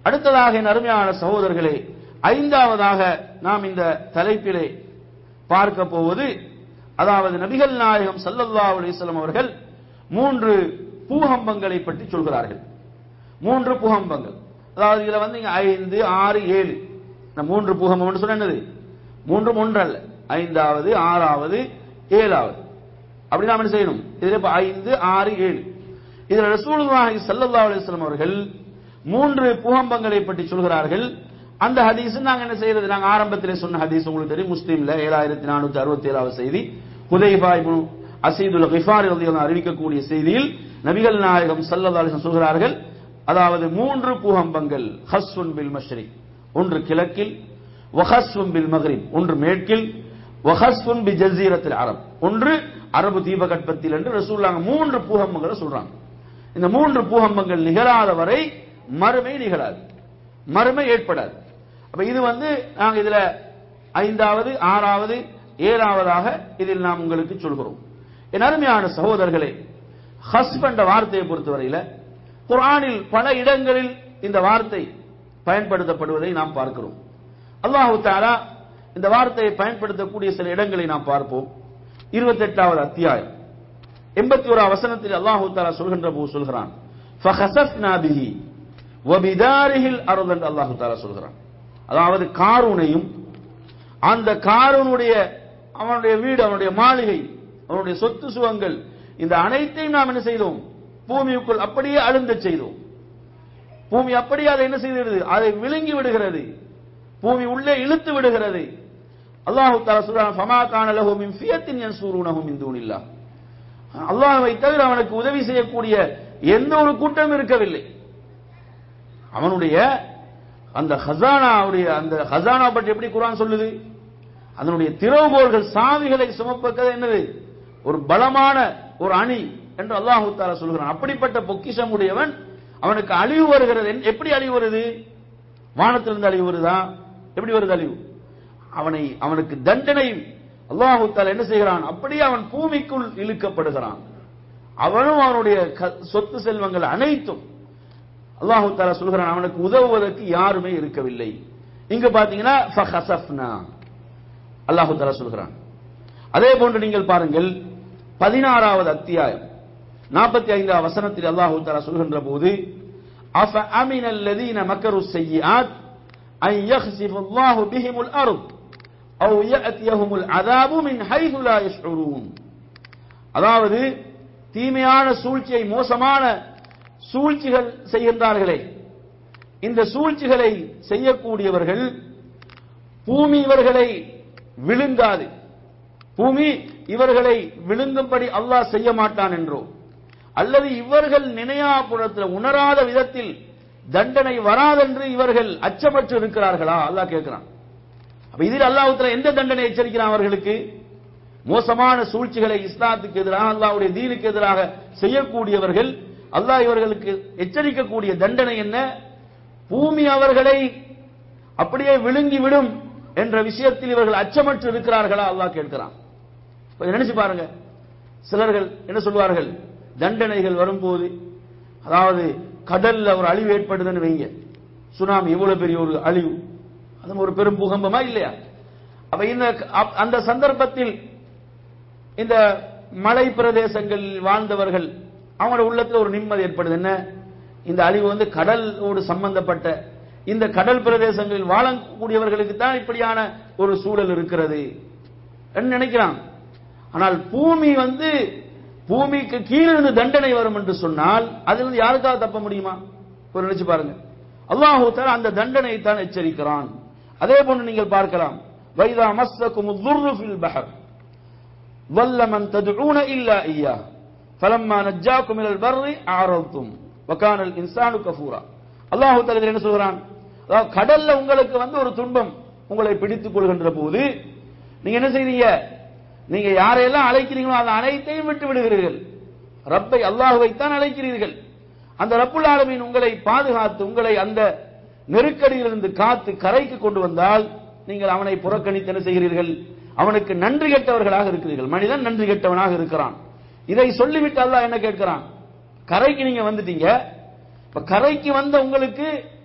அடுத்ததாக என் அருமையான சகோதரர்களே ஐந்தாவதாக நாம் இந்த தலைப்பிலே பார்க்க போவது அதாவது நபிகள் நாயகம் ஸல்லல்லாஹு அலைஹி வஸல்லம் அவர்கள் மூன்று பூகம்பங்களை பற்றி சொல்கிறார்கள் மூன்று பூகம்பங்கள் அதாவது இதுல வந்து இங்க ஐந்து ஆறு ஏழு இந்த மூன்று பூகம்பம் சொன்ன என்னது மூன்றும் ஒன்றல்ல ஐந்தாவது ஆறாவது ஏழாவது அப்படி நாம என்ன செய்யணும் இதுல இப்ப ஐந்து ஆறு ஏழு இதுல ரசூலுல்லாஹி ஸல்லல்லாஹு அலைஹி வஸல்லம் அவர்கள் மூன்று பூகம்பங்களை பற்றி சொல்கிறார்கள் அந்த ஹதீஸ் நாங்க என்ன செய்யறது நாங்க ஆரம்பத்திலே சொன்ன ஹதீஸ் உங்களுக்கு தெரியும் முஸ்லீம்ல ஏழாயிரத்தி நானூத்தி அறுபத்தி ஏழாவது செய்தி ஹுதைஃபா இப்னு அசீதுல் கிஃபாரி ரலியல்லாஹு அறிவிக்கக்கூடிய செய்தியில் நபிகள் நாயகம் ஸல்லல்லாஹு அலைஹி வஸல்லம் சொல்கிறார்கள் அதாவது மூன்று பூகம்பங்கள் ஹஸ்ஸுன் பில் மஷ்ரிக் ஒன்று கிழக்கில் வஹஸ்ஸுன் பில் மக்ரிப் ஒன்று மேற்கில் வஹஸ்ஸுன் பி ஜஸீரத்தில் அரப் ஒன்று அரபு தீபகற்பத்தில் என்று ரசூலுல்லாஹ் மூன்று பூகம்பங்களை சொல்றாங்க இந்த மூன்று பூகம்பங்கள் நிகழாத வரை மறுமை நிகழாது மறுமை ஏற்படாது அப்ப இது வந்து நாங்க இதுல ஐந்தாவது ஆறாவது ஏழாவதாக இதில் நாம் உங்களுக்கு சொல்கிறோம் என் அருமையான சகோதரர்களே ஹஸ்ப் என்ற வார்த்தையை பொறுத்தவரையில குர்ஆனில் பல இடங்களில் இந்த வார்த்தை பயன்படுத்தப்படுவதை நாம் பார்க்கிறோம் அல்லாஹு தாலா இந்த வார்த்தையை பயன்படுத்தக்கூடிய சில இடங்களை நாம் பார்ப்போம் இருபத்தெட்டாவது அத்தியாயம் எண்பத்தி ஓரா வசனத்தில் அல்லாஹு தாலா சொல்கின்ற போது சொல்கிறான் فَخَسَفْنَا بِهِ وَبِدَارِهِ الْأَرْضَ என்று அல்லாஹு தாலா சொல்கிறான் அதாவது காரூனையும் அந்த காரூனுடைய அவனுடைய வீடு அவனுடைய மாளிகை அவனுடைய சொத்து சுகங்கள் இந்த அனைத்தையும் நாம் என்ன செய்தோம் பூமிக்குள் அப்படியே அழுந்த செய்தோம் பூமி அப்படியே அதை என்ன செய்கிறது அதை விழுங்கி விடுகிறது பூமி உள்ளே இழுத்து விடுகிறது அல்லாஹு தாலா சொல்றான் ஃபமா கான லஹு மின் ஃபியத்தின் யன்சூருனஹு மின் தூனில்லாஹ் அல்லாஹ்வை தவிர அவனுக்கு உதவி செய்யக்கூடிய எந்த ஒரு கூட்டம் இருக்கவில்லை அவனுடைய அந்த ஹசானாவுடைய அந்த ஹசானா பற்றி எப்படி குர்ஆன் சொல்லுது அதனுடைய திறவுகோள்கள் சாவிகளை சுமப்பது என்னது ஒரு பலமான ஒரு அணி என்று அல்லாஹு தாலா சொல்கிறான் அப்படிப்பட்ட பொக்கிஷம் உடையவன் அவனுக்கு அழிவு வருகிறது என்- எப்படி அழிவு வருது வானத்திலிருந்து அழிவு வருதா எப்படி வருது அழிவு அவனை அவனுக்கு தண்டனை அல்லாஹு தாலா என்ன செய்கிறான் அப்படியே அவன் பூமிக்குள் இழுக்கப்படுகிறான் அவனும் அவனுடைய க- சொத்து செல்வங்கள் அனைத்தும் அல்லாஹு தாலா சொல்கிறான் அவனுக்கு உதவுவதற்கு யாருமே இருக்கவில்லை இங்க பாத்தீங்கன்னா ஃபஹசஃப்னா அல்லாஹு தாலா சொல்கிறான் அதே போன்று நீங்கள் பாருங்கள் பதினாறாவது அத்தியாயம் நாற்பத்தி ஐந்தாவது வசனத்தில் அல்லாஹு தாலா சொல்கின்ற போது அஃப அமின அல்லதீன மக்கரு செய்யாத் أن يخسف الله بهم الأرض أو يأتيهم العذاب من حيث لا يشعرون அதாவது தீமையான சூழ்ச்சியை மோசமான சூழ்ச்சிகள் செய்கின்றார்களே இந்த சூழ்ச்சிகளை செய்யக்கூடியவர்கள் பூமி இவர்களை விழுங்காது பூமி இவர்களை விழுங்கும்படி அல்லாஹ் செய்ய மாட்டான் என்றோ அல்லது இவர்கள் நினையாபுரத்தில் உணராத விதத்தில் தண்டனை வராதென்று இவர்கள் அச்சமற்று இருக்கிறார்களா அல்லாஹ் கேட்கிறான் அப்ப இதில் அல்லாஹ்வுத்தஆலா எந்த தண்டனை எச்சரிக்கிறான் அவர்களுக்கு மோசமான சூழ்ச்சிகளை இஸ்லாத்துக்கு எதிராக அல்லாஹ்வுடைய தீனுக்கு எதிராக செய்யக்கூடியவர்கள் அல்லாஹ் இவர்களுக்கு எச்சரிக்கக்கூடிய தண்டனை என்ன பூமி அவர்களை அப்படியே விழுங்கி விடும் என்ற விஷயத்தில் இவர்கள் அச்சமற்று இருக்கிறார்களா அல்லாஹ் கேட்கிறான் கொஞ்சம் நினைச்சு பாருங்க சிலர்கள் என்ன சொல்வார்கள் தண்டனைகள் வரும்போது அதாவது கடல்ல ஒரு அழிவு ஏற்படுதுன்னு வைங்க சுனாமி எவ்வளவு பெரிய ஒரு அழிவு அது ஒரு பெரும் பூகம்பமா இல்லையா அப்ப இந்த அப்- அந்த சந்தர்ப்பத்தில் இந்த மலை பிரதேசங்களில் வாழ்ந்தவர்கள் அவங்களோட உள்ளத்துல ஒரு நிம்மதி ஏற்படுது என்ன இந்த அழிவு வந்து கடலோடு சம்பந்தப்பட்ட இந்த கடல் பிரதேசங்களில் வாழக்கூடியவர்களுக்கு தான் இப்படியான ஒரு சூழல் இருக்கிறது என்று நினைக்கிறான் ஆனால் பூமி வந்து பூமிக்கு கீழிருந்து தண்டனை வரும் என்று சொன்னால் அதிலிருந்து யாருக்காவது தப்ப முடியுமா ஒரு நினைச்சு பாருங்க அல்லாஹு தஆலா அந்த தண்டனை தான் எச்சரிக்கிறான் அதே போன்று நீங்கள் பார்க்கலாம் வைதா மஸ்ஸக்கும் الضر في البحر ظل من تدعون الا اياه فلما نجاكم الى البر اعرضتم وكان الانسان كفورا அல்லாஹ் தஆலா இதில் என்ன சொல்கிறான் அதாவது கடல்ல உங்களுக்கு வந்து ஒரு துன்பம் உங்களை பிடித்துக் கொள்கின்ற போது நீங்க என்ன செய்றீங்க நீங்க யாரையெல்லாம் அழைக்கிறீங்களோ அந்த அனைத்தையும் விட்டு விடுகிறீர்கள் ரப்பை அல்லாஹுவைத்தான் அழைக்கிறீர்கள் அந்த ரப்புல் ஆலமீன் உங்களை பாதுகாத்து உங்களை அந்த நெருக்கடியிலிருந்து காத்து கரைக்கு கொண்டு வந்தால் நீங்கள் அவனை புறக்கணித்து என்ன செய்கிறீர்கள் அவனுக்கு நன்றி கெட்டவர்களாக இருக்கிறீர்கள் மனிதன் நன்றி கெட்டவனாக இருக்கிறான் இதை சொல்லிவிட்டு அல்லாஹ் என்ன கேட்கிறான் கரைக்கு நீங்க வந்துட்டீங்க இப்ப கரைக்கு வந்த உங்களுக்கு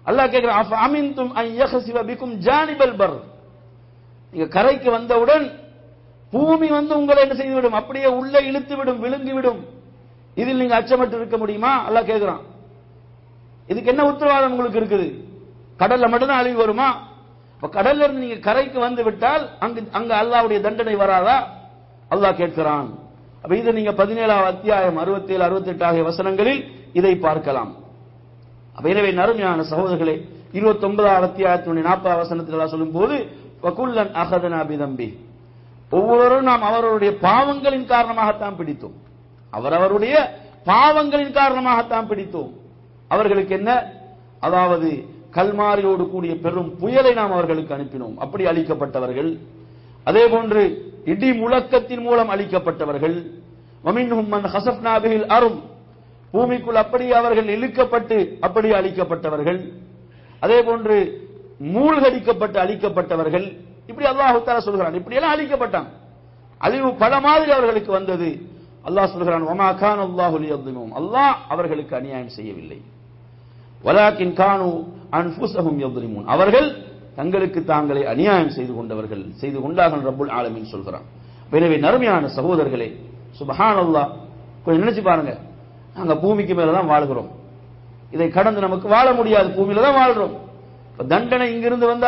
அல்லாஹ் கேட்கிறான் அஃப அமின்தும் அன் யஹ்சிப பிக்கும் ஜானிபல் பர் நீங்க கரைக்கு வந்தவுடன் பூமி வந்து உங்களை என்ன செய்துவிடும் அப்படியே உள்ளே இழுத்து விடும் விழுங்கி விடும் இதில் நீங்க அச்சமற்று இருக்க முடியுமா அல்லாஹ் கேட்கிறான் இதுக்கு என்ன உத்தரவாதம் உங்களுக்கு இருக்குது கடல்ல மட்டும்தான் அழிவு வருமா இப்ப கடல்ல இருந்து நீங்க கரைக்கு வந்து விட்டால் அங்கு அங்க அல்லாஹ்வுடைய தண்டனை வராதா அல்லாஹ் கேட்கிறான் அப்ப இது நீங்க பதினேழாவது அத்தியாயம் அறுபத்தி ஏழு அறுபத்தி எட்டு ஆகிய வசனங்களில் இதை பார்க்கலாம் அப்ப எனவே நறுமையான சகோதரர்களே இருபத்தி ஒன்பதாவது அத்தியாயத்தினுடைய நாற்பது வசனத்தில் எல்லாம் சொல்லும் போது வகுல்லன் அகதனா பிதம்பி ஒவ்வொருவரும் நாம் அவர்களுடைய பாவங்களின் காரணமாகத்தான் பிடித்தோம் அவரவருடைய பாவங்களின் காரணமாகத்தான் பிடித்தோம் அவர்களுக்கு என்ன அதாவது கல்மாரியோடு கூடிய பெரும் புயலை நாம் அவர்களுக்கு அனுப்பினோம் அப்படி அளிக்கப்பட்டவர்கள் அதே போன்று இடி முழக்கத்தின் மூலம் அளிக்கப்பட்டவர்கள் வமின்ஹும் மன் ஹசப்னா பிஹில் அரும் பூமிக்குள் அப்படி அவர்கள் இழுக்கப்பட்டு அப்படி அளிக்கப்பட்டவர்கள் அதே போன்று மூழ்கடிக்கப்பட்டு அழிக்கப்பட்டவர்கள் இப்படி அல்லாஹு தாலா சொல்கிறான் இப்படி எல்லாம் அழிக்கப்பட்டான் அழிவு பல மாதிரி அவர்களுக்கு வந்தது அல்லாஹ் சொல்கிறான் ஒமா கான் அல்லாஹு லியظلمهم அல்லாஹ் அவர்களுக்கு அநியாயம் செய்யவில்லை வலாக்கின் கானு அன்ஃபுஸஹும் யظلمون அவர்கள் தங்களுக்கு தாங்களே அநியாயம் செய்து கொண்டவர்கள் செய்து கொண்டார்கள் ரப்புல் ஆலமீன் சொல்கிறான் எனவே நறுமையான சகோதரர்களே சுபஹானல்லாஹ் கொஞ்சம் நினைச்சு பாருங்க நாங்க பூமிக்கு மேல தான் வாழ்கிறோம் இதை கடந்து நமக்கு வாழ முடியாது பூமியில தான் வாழ்றோம் இப்ப தண்டனை இங்கிருந்து வந்தா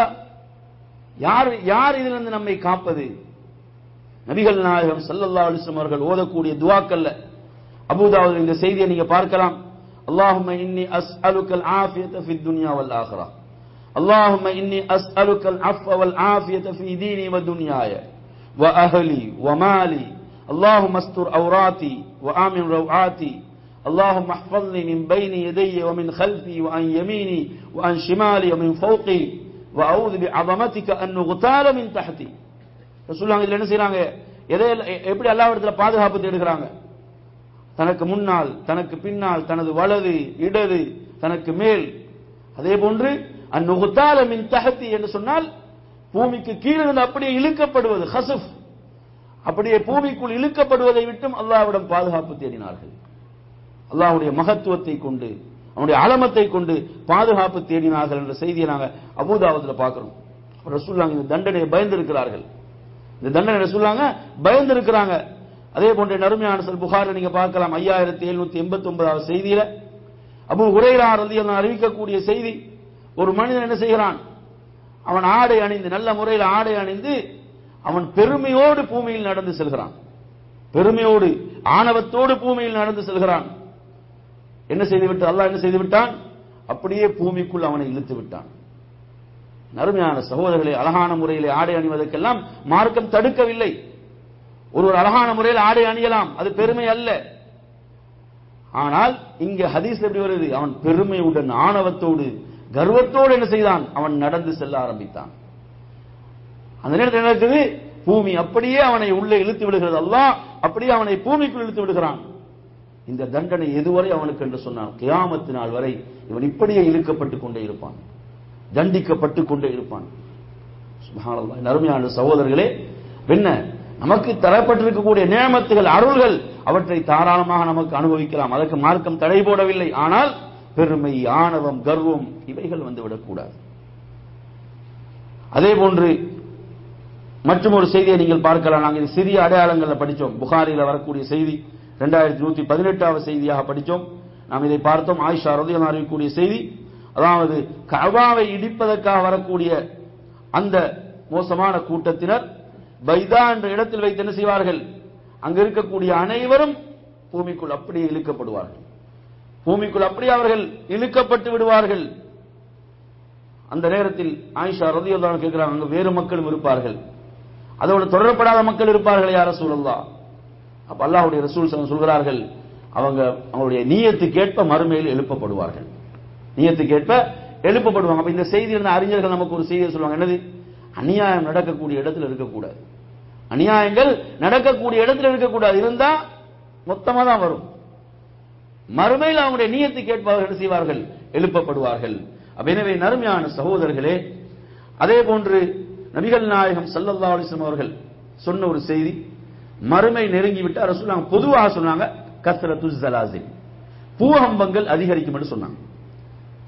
யார் யார் இதிலிருந்து நம்மை காப்பது நபிகள் நாயகம் ஸல்லல்லாஹு அலைஹி வஸல்லம் அவர்கள் ஓதக்கூடிய துஆக்கல்ல அபூதாவுத் இந்த செய்தியை நீங்க பார்க்கலாம் اللهم إني أسألك العافية في الدنيا والآخرة اللهم إني أسألك العفو والعافية في ديني ودنياي وأهلي ومالي اللهم استر عوراتي وآمن روعاتي اللهم احفظني من بين يدي ومن خلفي وعن يميني وعن شمالي ومن فوقي وأعوذ بعظمتك أن نغتال من تحتي சொல்லுவாங்க இதுல என்ன செய்றாங்க எதை எப்படி அல்லாஹ்விடத்துல பாதுகாப்பு தேடுகிறாங்க தனக்கு முன்னால் தனக்கு பின்னால் தனது வலது இடது தனக்கு மேல் அதே போன்று அந்நுகுத்தால மின் தகத்தி என்று சொன்னால் பூமிக்கு கீழே இருந்து அப்படியே இழுக்கப்படுவது ஹசுப் அப்படியே பூமிக்குள் இழுக்கப்படுவதை விட்டும் அல்லாஹ்விடம் பாதுகாப்பு தேடினார்கள் அல்லாஹ்வுடைய மகத்துவத்தை கொண்டு அவனுடைய அலமத்தை கொண்டு பாதுகாப்பு தேடினார்கள் என்ற செய்தியை நாங்க அபூதாவதுல பார்க்கிறோம் ரசூல்லாங்க இந்த தண்டனையை பயந்திருக்கிறார்கள் இந்த தண்டனை சொல்லாங்க பயந்து இருக்கிறாங்க அதே போன்ற நறுமையான சொல் புகாரில் நீங்க பார்க்கலாம் ஐயாயிரத்தி எழுநூத்தி எண்பத்தி ஒன்பதாவது செய்தியில அபு உரைரா ரதி அறிவிக்கக்கூடிய செய்தி ஒரு மனிதன் என்ன செய்கிறான் அவன் ஆடை அணிந்து நல்ல முறையில் ஆடை அணிந்து அவன் பெருமையோடு பூமியில் நடந்து செல்கிறான் பெருமையோடு ஆணவத்தோடு பூமியில் நடந்து செல்கிறான் என்ன செய்துவிட்டு அல்லாஹ் என்ன செய்து விட்டான் அப்படியே பூமிக்குள் அவனை இழுத்து விட்டான் நறுமையான சகோதரர்களை அழகான முறையில் ஆடை அணிவதற்கெல்லாம் மார்க்கம் தடுக்கவில்லை ஒருவர் அழகான முறையில் ஆடை அணியலாம் அது பெருமை அல்ல ஆனால் இங்க ஹதீஸ் எப்படி வருது அவன் பெருமையுடன் ஆணவத்தோடு கர்வத்தோடு என்ன செய்தான் அவன் நடந்து செல்ல ஆரம்பித்தான் அந்த நேரத்தில் என்ன நடக்குது பூமி அப்படியே அவனை உள்ளே இழுத்து விடுகிறது அல்லாஹ் அப்படியே அவனை பூமிக்குள் இழுத்து விடுகிறான் இந்த தண்டனை எதுவரை அவனுக்கு என்று சொன்னான் கியாமத்து நாள் வரை இவன் இப்படியே இழுக்கப்பட்டு கொண்டே இருப்பான் தண்டிக்கப்பட்டு கொண்டே இருப்பான் சுப்ஹானல்லாஹ் நறுமையான சகோதரர்களே என்ன நமக்கு தரப்பட்டிருக்கக்கூடிய நியமத்துகள் அருள்கள் அவற்றை தாராளமாக நமக்கு அனுபவிக்கலாம் அதற்கு மார்க்கம் தடை போடவில்லை ஆனால் பெருமை ஆணவம் கர்வம் இவைகள் வந்துவிடக்கூடாது அதே போன்று மற்றும் ஒரு செய்தியை நீங்கள் பார்க்கலாம் நாங்கள் இது சிறிய அடையாளங்கள்ல படித்தோம் புகாரில வரக்கூடிய செய்தி ரெண்டாயிரத்தி நூத்தி பதினெட்டாவது செய்தியாக படித்தோம் நாம் இதை பார்த்தோம் ஆயிஷா ரதியம் அறிவிக்கக்கூடிய செய்தி அதாவது கபாவை இடிப்பதற்காக வரக்கூடிய அந்த மோசமான கூட்டத்தினர் பைதா என்ற இடத்தில் வைத்து என்ன செய்வார்கள் அங்க இருக்கக்கூடிய அனைவரும் பூமிக்குள் அப்படியே இழுக்கப்படுவார்கள் பூமிக்குள் அப்படியே அவர்கள் இழுக்கப்பட்டு விடுவார்கள் அந்த நேரத்தில் ஆயிஷா ரதியுல்லாஹ் கேட்கிறாங்க அங்க வேறு மக்களும் இருப்பார்கள் அதோடு தொடரப்படாத மக்கள் இருப்பார்கள் யார சூழல்லா அப்ப அல்லாஹ்வுடைய ரசூல் சொல்கிறார்கள் அவங்க அவங்களுடைய நீயத்துக்கேற்ப மறுமையில் எழுப்பப்படுவார்கள் நீயத்துக்கேற்ப எழுப்பப்படுவாங்க அப்ப இந்த செய்தி இருந்த அறிஞர்கள் நமக்கு ஒரு செய்தியை சொல்லுவாங்க என்னது அநியாயம் நடக்கக்கூடிய இடத்துல இருக்கக்கூடாது அநியாயங்கள் நடக்கக்கூடிய இடத்துல இருக்கக்கூடாது இருந்தா மொத்தமா தான் வரும் மறுமையில் அவங்களுடைய நீயத்தை கேட்பவர்கள் என்ன செய்வார்கள் எழுப்பப்படுவார்கள் அப்ப எனவே நறுமையான சகோதரர்களே அதே போன்று நபிகள் நாயகம் சல்லல்லா அலிஸ்லாம் அவர்கள் சொன்ன ஒரு செய்தி மறுமை நெருங்கி விட்டு அரசு சொன்னாங்க பொதுவாக சொன்னாங்க கஸ்ரத்து ஜலாசில் பூகம்பங்கள் அதிகரிக்கும் என்று சொன்னாங்க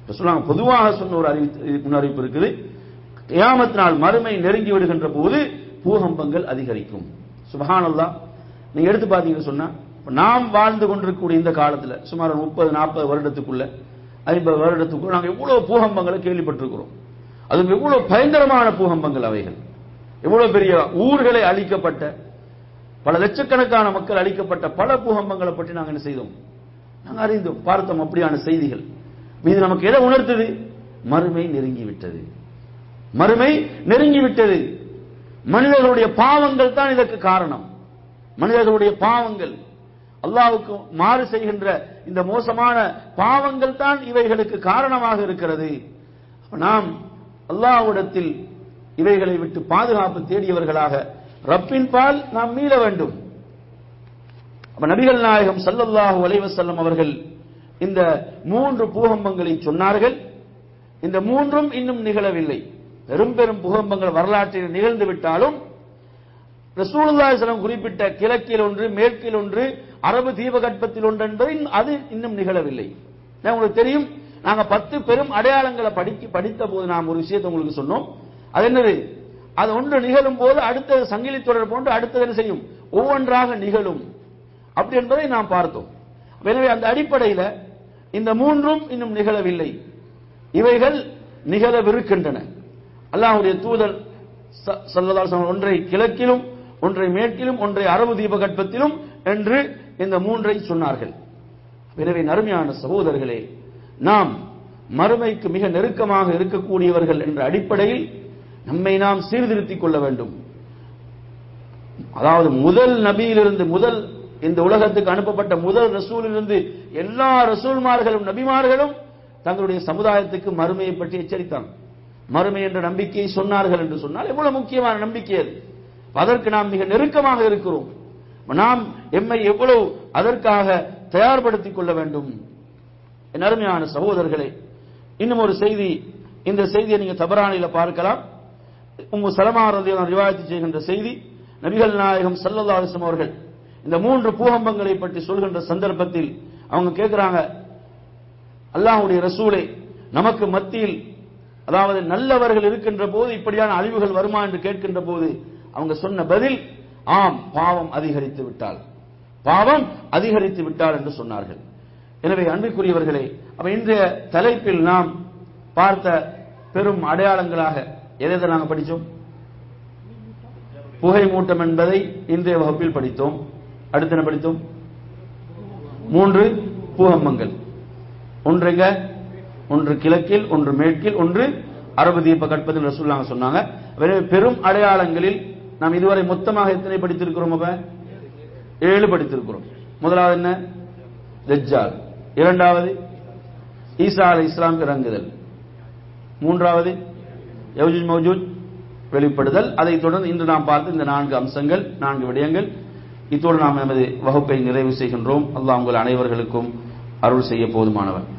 சொல்லுவாங்க பொதுவாக சொன்ன ஒரு அறிவிப்பு முன்னறிவிப்பு இருக்குது கியாமத் நாள் மறுமை நெருங்கி விடுகின்ற போது பூகம்பங்கள் அதிகரிக்கும் சுபஹானல்லா நீங்க எடுத்து பார்த்தீங்கன்னு சொன்னா இப்ப நாம் வாழ்ந்து கொண்டிருக்கக்கூடிய இந்த காலத்துல சுமார் முப்பது நாற்பது வருடத்துக்குள்ள ஐம்பது வருடத்துக்குள்ள நாங்கள் எவ்வளவு பூகம்பங்களை கேள்விப்பட்டிருக்கிறோம் அதுவும் எவ்வளவு பயங்கரமான பூகம்பங்கள் அவைகள் எவ்வளவு பெரிய ஊர்களை அழிக்கப்பட்ட பல லட்சக்கணக்கான மக்கள் அழிக்கப்பட்ட பல பூகம்பங்களை பற்றி நாங்கள் என்ன செய்தோம் நாங்கள் அறிந்தோம் பார்த்தோம் அப்படியான செய்திகள் இது நமக்கு எதை உணர்த்தது மறுமை நெருங்கி விட்டது மறுமை நெருங்கி விட்டது மனிதர்களுடைய பாவங்கள் தான் இதற்கு காரணம் மனிதர்களுடைய பாவங்கள் அல்லாவுக்கு மாறு செய்கின்ற இந்த மோசமான பாவங்கள் தான் இவைகளுக்கு காரணமாக இருக்கிறது நாம் அல்லாஹ்விடத்தில் இவைகளை விட்டு பாதுகாப்பு தேடியவர்களாக ரப்பின் பால் நாம் மீள வேண்டும் அப்ப நபிகள் நாயகம் சல்லல்லாஹு அலைவசல்லம் அவர்கள் இந்த மூன்று பூகம்பங்களை சொன்னார்கள் இந்த மூன்றும் இன்னும் நிகழவில்லை பெரும் பெரும் பூகம்பங்கள் வரலாற்றில் நிகழ்ந்து விட்டாலும் ரசூலுல்லாஹிஸ்லாம் குறிப்பிட்ட கிழக்கில் ஒன்று மேற்கில் ஒன்று அரபு தீபகற்பத்தில் ஒன்று என்பது அது இன்னும் நிகழவில்லை உங்களுக்கு தெரியும் நாங்க பத்து பெரும் அடையாளங்களை படிக்க படித்த போது நாம் ஒரு விஷயத்தை உங்களுக்கு சொன்னோம் அது என்னது அது ஒன்று நிகழும் போது அடுத்தது சங்கிலி தொடர் போன்று அடுத்தது என்ன செய்யும் ஒவ்வொன்றாக நிகழும் அப்படி என்பதை நாம் பார்த்தோம் எனவே அந்த அடிப்படையில் இந்த மூன்றும் இன்னும் நிகழவில்லை இவைகள் நிகழவிருக்கின்றன அல்லாஹுடைய தூதர் சல்லதாசன் ஒன்றை கிழக்கிலும் ஒன்றை மேற்கிலும் ஒன்றை அரபு தீபகற்பத்திலும் என்று இந்த மூன்றை சொன்னார்கள் எனவே நறுமையான சகோதரர்களே நாம் மறுமைக்கு மிக நெருக்கமாக இருக்கக்கூடியவர்கள் என்ற அடிப்படையில் நம்மை நாம் சீர்திருத்திக் கொள்ள வேண்டும் அதாவது முதல் நபியிலிருந்து முதல் இந்த உலகத்துக்கு அனுப்பப்பட்ட முதல் ரசூலிலிருந்து எல்லா ரசூல்மார்களும் நபிமார்களும் தங்களுடைய சமுதாயத்துக்கு மறுமையை பற்றி எச்சரித்தாங்க மறுமை என்ற நம்பிக்கையை சொன்னார்கள் என்று சொன்னால் எவ்வளவு முக்கியமான நம்பிக்கை அது அதற்கு நாம் மிக நெருக்கமாக இருக்கிறோம் நாம் எம்மை எவ்வளவு அதற்காக தயார்படுத்திக் கொள்ள வேண்டும் என் அருமையான சகோதரர்களே இன்னும் ஒரு செய்தி இந்த செய்தியை நீங்க தபரானில பார்க்கலாம் உங்க சலமாரதியான ரிவாயத்து செய்கின்ற செய்தி நபிகள் நாயகம் சல்லல்லா அலிஸ்லம் அவர்கள் இந்த மூன்று பூகம்பங்களை பற்றி சொல்கின்ற சந்தர்ப்பத்தில் அவங்க கேட்கிறாங்க அல்லாஹுடைய ரசூலை நமக்கு மத்தியில் அதாவது நல்லவர்கள் இருக்கின்ற போது இப்படியான அழிவுகள் வருமா என்று கேட்கின்ற போது அவங்க சொன்ன பதில் ஆம் பாவம் அதிகரித்து விட்டால் பாவம் அதிகரித்து விட்டால் என்று சொன்னார்கள் எனவே அன்புக்குரியவர்களே அப்ப இன்றைய தலைப்பில் நாம் பார்த்த பெரும் அடையாளங்களாக எதை எதை நாங்கள் படித்தோம் புகை மூட்டம் என்பதை இன்றைய வகுப்பில் படித்தோம் அடுத்து என்ன படித்தோம் மூன்று பூகம்பங்கள் ஒன்றுங்க ஒன்று கிழக்கில் ஒன்று மேற்கில் ஒன்று அரபு தீப கற்பதில் ரசூல்லாங்க சொன்னாங்க பெரும் அடையாளங்களில் நாம் இதுவரை மொத்தமாக எத்தனை படித்திருக்கிறோம் அப்ப ஏழு படித்திருக்கிறோம் முதலாவது என்ன தஜ்ஜால் இரண்டாவது ஈசா அலை இஸ்லாம் இறங்குதல் மூன்றாவது யவுஜூஜ் மௌஜூஜ் வெளிப்படுதல் அதைத் தொடர்ந்து இன்று நாம் பார்த்து இந்த நான்கு அம்சங்கள் நான்கு விடயங்கள் இத்தோடு நாம் நமது வகுப்பை நிறைவு செய்கின்றோம் அல்லாஹ் உங்கள் அனைவர்களுக்கும் அருள் செய்ய போதுமானவர்